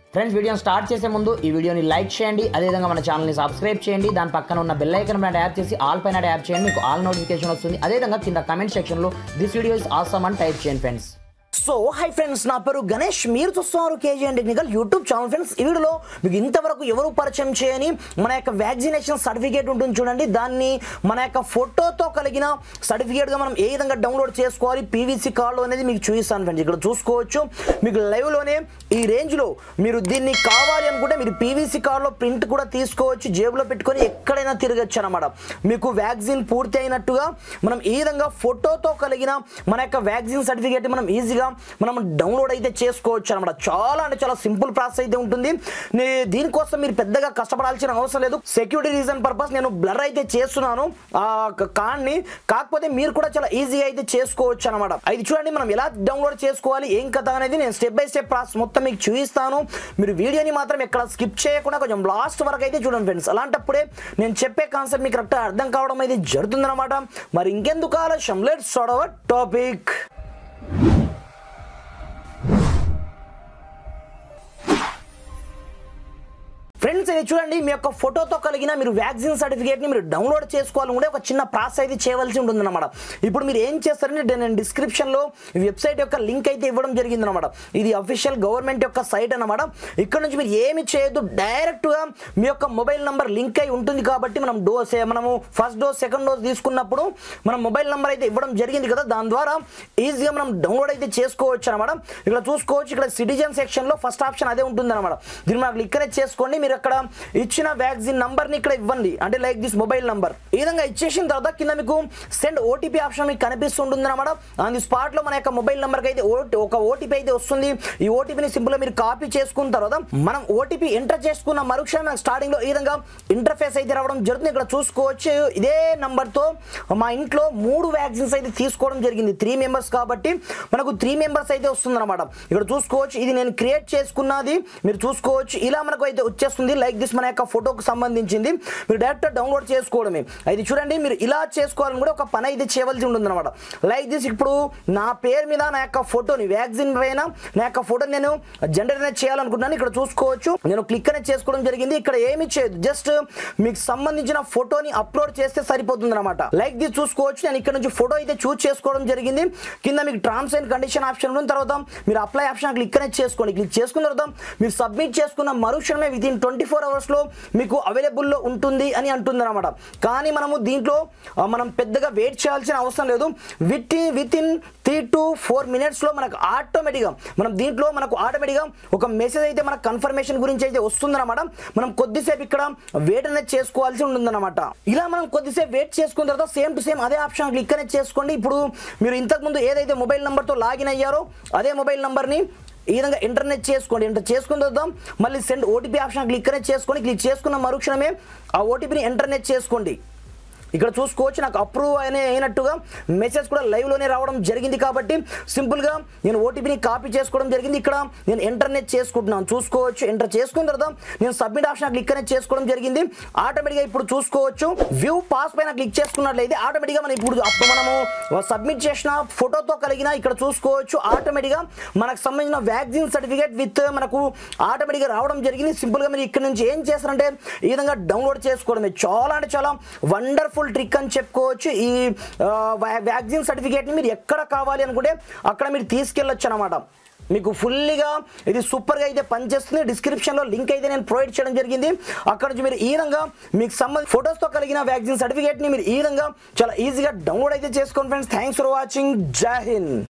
friends వీడియోని start చేసే ముందు ఈ వీడియోని లైక్ చేయండి అదేవిధంగా మన ఛానల్ని సబ్స్క్రైబ్ చేయండి దాని పక్కన ఉన్న బెల్ ఐకన్ పైన ట్యాప్ చేసి ఆల్ పైన ట్యాప్ చేయండి మీకు ఆల్ నోటిఫికేషన్ వస్తుంది అదేవిధంగా కింద కమెంట్ సెక్షన్లో దిస్ వీడియో ఇస్ ఆసమ్ అని టైప్ చేయండి ఫ్రెండ్స్ సో హై ఫ్రెండ్స్ నా పేరు గణేష్ మీరు చూస్తున్నారు KG and technical YouTube channel friends ఈ వీడియోలో మీకు ఇంతవరకు ఎవరు పరిచయం చేయని మన యొక్క వ్యాక్సినేషన్ సర్టిఫికేట్ ఉంటుంది చూడండి దాన్ని మన యొక్క ఫోటోతో కలిగిన సర్టిఫికేట్గా మనం ఏ విధంగా డౌన్లోడ్ చేసుకోవాలి పీవీసీ కార్డు అనేది మీకు చూపిస్తాను ఫ్రెండ్స్ ఇక్కడ చూసుకోవచ్చు మీకు లైవ్లోనే ఈ రేంజ్లో మీరు దీన్ని కావాలి అనుకుంటే మీరు పీవీసీ కార్డులో ప్రింట్ కూడా తీసుకోవచ్చు జేబులో పెట్టుకొని ఎక్కడైనా తిరగచ్చు అనమాట మీకు వ్యాక్సిన్ పూర్తి అయినట్టుగా మనం ఈ విధంగా ఫోటోతో కలిగిన మన యొక్క వ్యాక్సిన్ సర్టిఫికేట్ మనం ఈజీగా మనం డౌన్లోడ్ అయితే చేసుకోవచ్చు అనమాట చాలా అంటే చాలా సింపుల్ ప్రాసెస్ అయితే ఉంటుంది నే- దీనికోసం మీరు పెద్దగా కష్టపడాల్సిన అవసరం లేదు సెక్యూరిటీ రీజన్ పర్పస్ నేను బ్లర్ అయితే చేస్తున్నాను ఆ కార్డ్ని కాకపోతే మీరు కూడా చాలా ఈజీగా అయితే చేసుకోవచ్చు అనమాట అది చూడండి మనం ఎలా డౌన్లోడ్ చేసుకోవాలి ఏం కథ అనేది నేను స్టెప్ బై స్టెప్ ప్రాసెస్ మొత్తం మీకు చూపిస్తాను మీరు వీడియోని మాత్రం ఎక్కడ స్కిప్ చేయకుండా కొంచెం లాస్ట్ వరకు అయితే చూడండి ఫ్రెండ్స్ అలాంటప్పుడే నేను చెప్పే కాన్సెప్ట్ మీకు కరెక్ట్ అర్థం కావడం అయితే జరుగుతుందన్నమాట మరి ఇంకెందుకు ఆలస్యం లెట్స్ అవర్ టాపిక్ ఫ్రెండ్స్ ఇది చూడండి మీ యొక్క ఫోటోతో కలిగిన మీరు వ్యాక్సిన్ సర్టిఫికేట్ ని మీరు డౌన్లోడ్ చేసుకోవాలనుకుంటే ఒక చిన్న ప్రాసెస్ అయితే చేయవలసి ఉంటుంది అనమాట ఇప్పుడు మీరు ఏం చేస్తారంటే నేను డిస్క్రిప్షన్ లో ఈ వెబ్సైట్ యొక్క లింక్ అయితే ఇవ్వడం జరిగింది అనమాట ఇది అఫీషియల్ గవర్నమెంట్ యొక్క సైట్ అనమాట ఇక్కడ నుంచి మీరు ఏమి చేయొద్దు డైరెక్ట్ గా మీ యొక్క మొబైల్ నంబర్ లింక్ అయి ఉంటుంది కాబట్టి మనం డోస్ మనము ఫస్ట్ డోస్ సెకండ్ డోస్ తీసుకున్నప్పుడు మన మొబైల్ నంబర్ అయితే ఇవ్వడం జరిగింది కదా దాని ద్వారా ఈజీగా మనం డౌన్లోడ్ అయితే చేసుకోవచ్చు అనమాట ఇక్కడ చూసుకోవచ్చు ఇక్కడ సిటిజన్ సెక్షన్ లో ఫస్ట్ ఆప్షన్ అదే ఉంటుంది అనమాట దీన్ని మనకు క్లిక్ అనేది చేసుకోండి మీరు అక్కడ ఇచ్చిన వ్యాక్సిన్ నంబర్ ని ఇక్కడ ఇవ్వండి అంటే లైక్ దిస్ మొబైల్ నంబర్ ఈ విధంగా ఇచ్చేసిన తర్వాత కింద మీకు సెండ్ ఓటీపీ ఆప్షన్ మీకు కనిపిస్తుంటుంది అనమాట ఆన్ ది స్పాట్ లో మన యొక్క మొబైల్ నంబర్ కి అయితే ఓ- ఒక ఓటీపీ అయితే వస్తుంది ఈ ఓటీపీని సింపుల్ గా మీరు కాపీ చేసుకున్న తర్వాత మనం ఓటీపీ ఎంటర్ చేసుకున్న మరుక్షణం మనకు స్టార్టింగ్ లో ఈ విధంగా ఇంటర్ఫేస్ అయితే రావడం జరుగుతుంది ఇక్కడ చూసుకోవచ్చు ఇదే నంబర్ తో మా ఇంట్లో మూడు వ్యాక్సిన్స్ అయితే తీసుకోవడం జరిగింది త్రీ మెంబర్స్ కాబట్టి మనకు త్రీ మెంబర్స్ అయితే వస్తుంది అనమాట ఇక్కడ చూసుకోవచ్చు ఇది నేను క్రియేట్ చేసుకున్నది మీరు చూసుకోవచ్చు ఇలా మనకు అయితే వచ్చేస్తుంది లైక్ దిస్ మన యొక్క ఫోటోకు సంబంధించింది మీరు డైరెక్ట్ డౌన్లోడ్ చేసుకోవడమే అది చూడండి మీరు ఇలా చేసుకోవాలని కూడా ఒక పని అయితే చేయవలసి ఉంటుంది అనమాట లైక్ దిస్ ఇప్పుడు నా పేరు మీద నా యొక్క ఫోటోని వ్యాక్సిన్ పైన నా యొక్క ఫోటోని నేను జనరేట్ అనేది చేయాలనుకుంటున్నాను ఇక్కడ చూసుకోవచ్చు నేను క్లిక్ అనేది చేసుకోవడం జరిగింది ఇక్కడ ఏమి చేయదు జస్ట్ మీకు సంబంధించిన ఫోటోని అప్లోడ్ చేస్తే సరిపోతుంది అనమాట లైక్ దిస్ చూసుకోవచ్చు నేను ఇక్కడ నుంచి ఫోటో అయితే చూస్ చేసుకోవడం జరిగింది కింద మీకు టర్మ్స్ అండ్ కండిషన్ ఆప్షన్ ఉన్న తర్వాత మీరు అప్లై ఆప్షన్ క్లిక్ అనేది చేసుకోండి క్లిక్ చేసుకున్న తర్వాత మీరు సబ్మిట్ చేసుకున్న మరుక్షణమే విత్ ఇన్ ట్వంటీ ఫోర్ అవర్స్లో మీకు అవైలబుల్లో ఉంటుంది అని అంటుంది అనమాట కానీ మనము దీంట్లో ఆ, మనం పెద్దగా వెయిట్ చేయాల్సిన అవసరం లేదు with with in three to four మినిట్స్లో మనకు ఆటోమేటిక్గా మనం దీంట్లో మనకు ఆటోమేటిక్గా ఒక మెసేజ్ అయితే మనకు కన్ఫర్మేషన్ గురించి అయితే వస్తుందన్నమాట మనం కొద్దిసేపు ఇక్కడ వెయిట్ అనేది చేసుకోవాల్సి ఉంటుందన్నమాట ఇలా మనం కొద్దిసేపు వెయిట్ చేసుకున్న తర్వాత సేమ్ టు సేమ్ అదే ఆప్షన్ క్లిక్ అనేది చేసుకోండి ఇప్పుడు మీరు ఇంతకుముందు ఏదైతే మొబైల్ నెంబర్తో లాగిన్ అయ్యారో అదే మొబైల్ నెంబర్ని ఈ విధంగా ఇంటర్నెట్ చేసుకోండి ఎంటర్ చేసుకున్న తర్వాత మళ్ళీ సెండ్ ఓటీపీ ఆప్షన్ క్లిక్ అనేది చేసుకోండి క్లిక్ చేసుకున్న మరుక్షణమే ఆ ఓటీపీని ఇంటర్నెట్ చేసుకోండి ఇక్కడ చూసుకోవచ్చు నాకు అప్రూవ్ అనే అయినట్టుగా మెసేజ్ కూడా లైవ్లోనే రావడం జరిగింది కాబట్టి సింపుల్గా నేను ఓటీపీని కాపీ చేసుకోవడం జరిగింది ఇక్కడ నేను ఇంటర్నెట్ చేసుకుంటున్నాను చూసుకోవచ్చు ఎంటర్ చేసుకున్న తర్వాత నేను సబ్మిట్ ఆప్షన్ క్లిక్ అనేది చేసుకోవడం జరిగింది ఆటోమేటిక్గా ఇప్పుడు చూసుకోవచ్చు వ్యూ పాస్ పైన క్లిక్ చేసుకున్నట్లయితే ఆటోమేటిక్గా మనం ఇప్పుడు అప్పుడు మనము సబ్మిట్ చేసిన ఫోటోతో కలిగిన ఇక్కడ చూసుకోవచ్చు ఆటోమేటిక్గా మనకు సంబంధించిన వ్యాక్సిన్ సర్టిఫికేట్ విత్ మనకు ఆటోమేటిక్గా రావడం జరిగింది సింపుల్గా మీరు ఇక్కడ నుంచి ఏం చేస్తారంటే ఈ విధంగా డౌన్లోడ్ చేసుకోవడమే చాలా అంటే చాలా వండర్ఫుల్ ట్రిక్ అని చెప్పుకోవచ్చు ఈ ఆ, వ్యా- వ్యాక్సిన్ సర్టిఫికేట్ని మీరు ఎక్కడ కావాలి అనుకుంటే అక్కడ మీరు తీసుకెళ్ళొచ్చు అనమాట మీకు ఫుల్లీగా ఇది సూపర్గా అయితే పనిచేస్తుంది డిస్క్రిప్షన్లో లింక్ అయితే నేను ప్రొవైడ్ చేయడం జరిగింది అక్కడ నుంచి మీరు ఈ విధంగా మీకు సంబంధించి ఫొటోస్తో కలిగిన వ్యాక్సిన్ సర్టిఫికేట్ని మీరు ఈ విధంగా చాలా ఈజీగా డౌన్లోడ్ అయితే చేసుకోండి ఫ్రెండ్స్ థ్యాంక్స్ ఫర్ వాచింగ్ జై హింద్